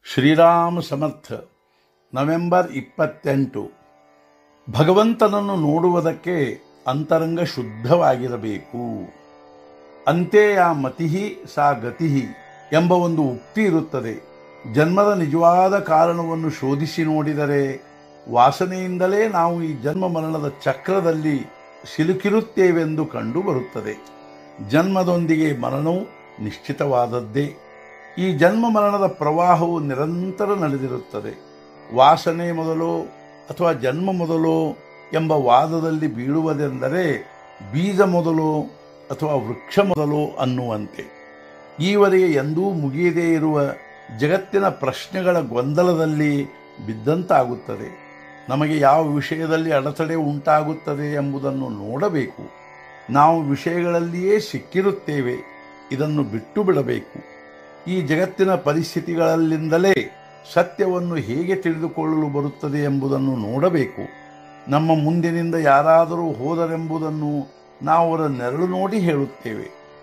ಶ್ರೀರಾಮ ಸಮರ್ಥ November ಇಪ್ಪತ್ತೆಂಟು ಭಗವಂತನನ್ನು ನೋಡುವುದಕ್ಕೆ ಅಂತರಂಗ ಶುದ್ಧವಾಗಿರಬೇಕು ಅಂತೆ ಆ ಮತಿಹಿ ಸಾ ಗತಿಹಿ ಎಂಬ ಒಂದು ಉಕ್ತಿ ಇರುತ್ತದೆ ಜನ್ಮದ ನಿಜವಾದ ಕಾರಣವನ್ನು ಶೋಧಿಸಿ ನೋಡಿದರೆ ವಾಸನೆಯಿಂದಲೇ ನಾವು ಈ ಜನ್ಮ ಮರಣದ ಚಕ್ರದಲ್ಲಿ ಸಿಲುಕಿರುತ್ತೇವೆಂದು ಕಂಡು ಬರುತ್ತದೆ ಜನ್ಮದೊಂದಿಗೆ ಮರಣವು ನಿಶ್ಚಿತವಾದದ್ದೇ ಈ ಜನ್ಮ ಮರಣದ ಪ್ರವಾಹವು ನಿರಂತರ ನಡೆದಿರುತ್ತದೆ ವಾಸನೆ ಮೊದಲೋ ಅಥವಾ ಜನ್ಮ ಮೊದಲೋ ಎಂಬ ವಾದದಲ್ಲಿ ಬೀಳುವುದೆಂದರೆ ಬೀಜ ಮೊದಲೋ ಅಥವಾ ವೃಕ್ಷ ಮೊದಲೋ ಅನ್ನುವಂತೆ ಈವರೆಗೆ ಎಂದೂ ಮುಗಿಯದೇ ಇರುವ ಜಗತ್ತಿನ ಪ್ರಶ್ನೆಗಳ ಗೊಂದಲದಲ್ಲಿ ಬಿದ್ದಂತಾಗುತ್ತದೆ ನಮಗೆ ಯಾವ ವಿಷಯದಲ್ಲಿ ಅಡೆತಡೆ ಉಂಟಾಗುತ್ತದೆ ಎಂಬುದನ್ನು ನೋಡಬೇಕು ನಾವು ವಿಷಯಗಳಲ್ಲಿಯೇ ಸಿಕ್ಕಿರುತ್ತೇವೆ ಇದನ್ನು ಬಿಟ್ಟು ಬಿಡಬೇಕು ಈ ಜಗತ್ತಿನ ಪರಿಸ್ಥಿತಿಗಳಲ್ಲಿಂದಲೇ ಸತ್ಯವನ್ನು ಹೇಗೆ ತಿಳಿದುಕೊಳ್ಳಲು ಬರುತ್ತದೆ ಎಂಬುದನ್ನು ನೋಡಬೇಕು ನಮ್ಮ ಮುಂದಿನಿಂದ ಯಾರಾದರೂ ಹೋದರೆಂಬುದನ್ನು ನಾವು ಅವರ ನೆರಳು ನೋಡಿ ಹೇಳುತ್ತೇವೆ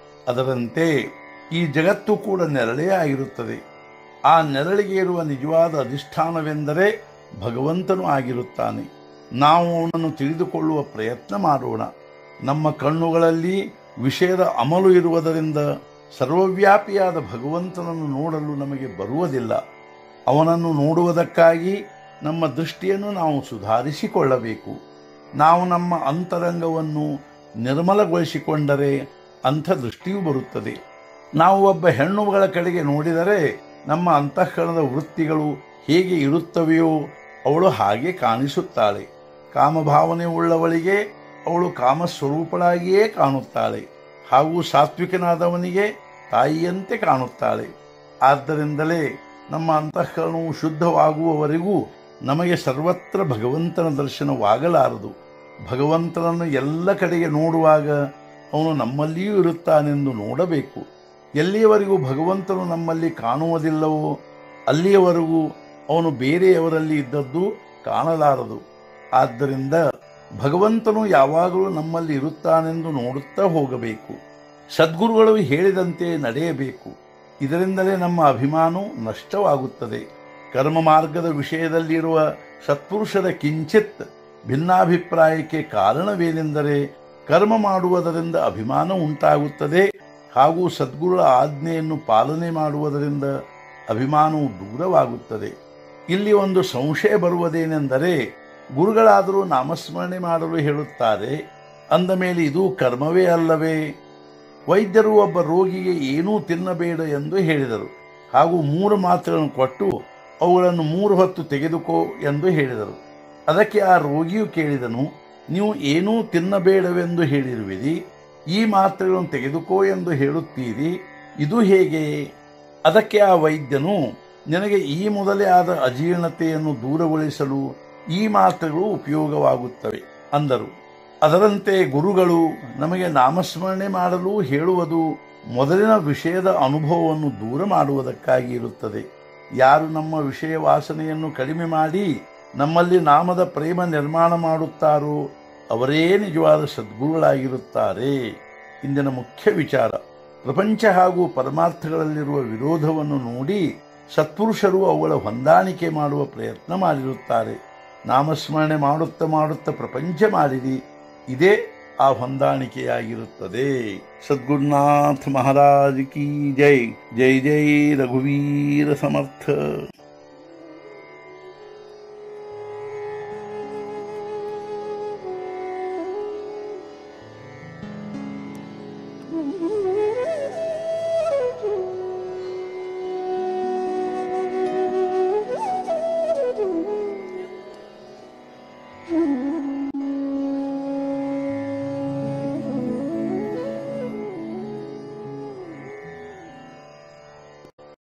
ಅದರಂತೆ ಈ ಜಗತ್ತು ಕೂಡ ನೆರಳೇ ಆಗಿರುತ್ತದೆ ಆ ನೆರಳಿಗೆ ಇರುವ ನಿಜವಾದ ಅಧಿಷ್ಠಾನವೆಂದರೆ ಭಗವಂತನು ಆಗಿರುತ್ತಾನೆ ನಾವು ಅವನನ್ನು ತಿಳಿದುಕೊಳ್ಳುವ ಪ್ರಯತ್ನ ಮಾಡೋಣ ನಮ್ಮ ಕಣ್ಣುಗಳಲ್ಲಿ ವಿಷಯದ ಅಮಲು ಇರುವುದರಿಂದ ಸರ್ವವ್ಯಾಪಿಯಾದ ಭಗವಂತನನ್ನು ನೋಡಲು ನಮಗೆ ಬರುವುದಿಲ್ಲ ಅವನನ್ನು ನೋಡುವುದಕ್ಕಾಗಿ ನಮ್ಮ ದೃಷ್ಟಿಯನ್ನು ನಾವು ಸುಧಾರಿಸಿಕೊಳ್ಳಬೇಕು ನಾವು ನಮ್ಮ ಅಂತರಂಗವನ್ನು ನಿರ್ಮಲಗೊಳಿಸಿಕೊಂಡರೆ ಅಂಥ ದೃಷ್ಟಿಯೂ ಬರುತ್ತದೆ ನಾವು ಒಬ್ಬ ಹೆಣ್ಣುಗಳ ಕಡೆಗೆ ನೋಡಿದರೆ ನಮ್ಮ ಅಂತಃಕರಣದ ವೃತ್ತಿಗಳು ಹೇಗೆ ಇರುತ್ತವೆಯೋ ಅವಳು ಹಾಗೆ ಕಾಣಿಸುತ್ತಾಳೆ ಕಾಮಭಾವನೆ ಉಳ್ಳವಳಿಗೆ ಅವಳು ಕಾಮಸ್ವರೂಪಳಾಗಿಯೇ ಕಾಣುತ್ತಾಳೆ ಹಾಗೂ ಸಾತ್ವಿಕನಾದವನಿಗೆ ತಾಯಿಯಂತೆ ಕಾಣುತ್ತಾಳೆ ಆದ್ದರಿಂದಲೇ ನಮ್ಮ ಅಂತಃಕರಣವು ಶುದ್ಧವಾಗುವವರೆಗೂ ನಮಗೆ ಸರ್ವತ್ರ ಭಗವಂತನ ದರ್ಶನವಾಗಲಾರದು ಭಗವಂತನನ್ನು ಎಲ್ಲ ಕಡೆಗೆ ನೋಡುವಾಗ ಅವನು ನಮ್ಮಲ್ಲಿಯೂ ಇರುತ್ತಾನೆಂದು ನೋಡಬೇಕು ಎಲ್ಲಿಯವರೆಗೂ ಭಗವಂತನು ನಮ್ಮಲ್ಲಿ ಕಾಣುವುದಿಲ್ಲವೋ ಅಲ್ಲಿಯವರೆಗೂ ಅವನು ಬೇರೆಯವರಲ್ಲಿ ಇದ್ದದ್ದು ಕಾಣಲಾರದು ಆದ್ದರಿಂದ ಭಗವಂತನು ಯಾವಾಗಲೂ ನಮ್ಮಲ್ಲಿ ಇರುತ್ತಾನೆಂದು ನೋಡುತ್ತಾ ಹೋಗಬೇಕು ಸದ್ಗುರುಗಳು ಹೇಳಿದಂತೆ ನಡೆಯಬೇಕು ಇದರಿಂದಲೇ ನಮ್ಮ ಅಭಿಮಾನವು ನಷ್ಟವಾಗುತ್ತದೆ ಕರ್ಮ ಮಾರ್ಗದ ವಿಷಯದಲ್ಲಿರುವ ಸತ್ಪುರುಷರ ಕಿಂಚಿತ್ ಭಿನ್ನಾಭಿಪ್ರಾಯಕ್ಕೆ ಕಾರಣವೇನೆಂದರೆ ಕರ್ಮ ಮಾಡುವುದರಿಂದ ಅಭಿಮಾನ ಉಂಟಾಗುತ್ತದೆ ಹಾಗೂ ಸದ್ಗುರುಗಳ ಆಜ್ಞೆಯನ್ನು ಪಾಲನೆ ಮಾಡುವುದರಿಂದ ಅಭಿಮಾನವು ದೂರವಾಗುತ್ತದೆ ಇಲ್ಲಿ ಒಂದು ಸಂಶಯ ಬರುವುದೇನೆಂದರೆ ಗುರುಗಳಾದರೂ ನಾಮಸ್ಮರಣೆ ಮಾಡಲು ಹೇಳುತ್ತಾರೆ ಅಂದ ಮೇಲೆ ಇದು ಕರ್ಮವೇ ಅಲ್ಲವೇ ವೈದ್ಯರು ಒಬ್ಬ ರೋಗಿಗೆ ಏನೂ ತಿನ್ನಬೇಡ ಎಂದು ಹೇಳಿದರು ಹಾಗೂ ಮೂರು ಮಾತ್ರೆಗಳನ್ನು ಕೊಟ್ಟು ಅವುಗಳನ್ನು ಮೂರು ಹೊತ್ತು ತೆಗೆದುಕೋ ಎಂದು ಹೇಳಿದರು ಅದಕ್ಕೆ ಆ ರೋಗಿಯು ಕೇಳಿದನು ನೀವು ಏನೂ ತಿನ್ನಬೇಡವೆಂದು ಹೇಳಿರುವಿರಿ ಈ ಮಾತ್ರೆಗಳನ್ನು ತೆಗೆದುಕೋ ಎಂದು ಹೇಳುತ್ತೀರಿ ಇದು ಹೇಗೆ ಅದಕ್ಕೆ ಆ ವೈದ್ಯನು ನಿನಗೆ ಈ ಮೊದಲೇ ಆದ ಅಜೀರ್ಣತೆಯನ್ನು ದೂರಗೊಳಿಸಲು ಈ ಮಾತ್ರೆಗಳು ಉಪಯೋಗವಾಗುತ್ತವೆ ಅಂದರು ಅದರಂತೆ ಗುರುಗಳು ನಮಗೆ ನಾಮಸ್ಮರಣೆ ಮಾಡಲು ಹೇಳುವುದು ಮೊದಲಿನ ವಿಷಯದ ಅನುಭವವನ್ನು ದೂರ ಮಾಡುವುದಕ್ಕಾಗಿ ಇರುತ್ತದೆ ಯಾರು ನಮ್ಮ ವಿಷಯ ವಾಸನೆಯನ್ನು ಕಡಿಮೆ ಮಾಡಿ ನಮ್ಮಲ್ಲಿ ನಾಮದ ಪ್ರೇಮ ನಿರ್ಮಾಣ ಮಾಡುತ್ತಾರೋ ಅವರೇ ನಿಜವಾದ ಸದ್ಗುರುಗಳಾಗಿರುತ್ತಾರೆ ಇಂದಿನ ಮುಖ್ಯ ವಿಚಾರ ಪ್ರಪಂಚ ಹಾಗೂ ಪರಮಾರ್ಥಗಳಲ್ಲಿರುವ ವಿರೋಧವನ್ನು ನೋಡಿ ಸತ್ಪುರುಷರು ಅವುಗಳ ಹೊಂದಾಣಿಕೆ ಮಾಡುವ ಪ್ರಯತ್ನ ಮಾಡಿರುತ್ತಾರೆ ನಾಮಸ್ಮರಣೆ ಮಾಡುತ್ತಾ ಮಾಡುತ್ತಾ ಪ್ರಪಂಚ ಮಾಡಿರಿ ಇದೇ ಆ ಹೊಂದಾಣಿಕೆಯಾಗಿರುತ್ತದೆ ಸದ್ಗುರುನಾಥ ಮಹಾರಾಜ್ ಕಿ ಜೈ ಜೈ ಜೈ ರಘುವೀರ ಸಮರ್ಥ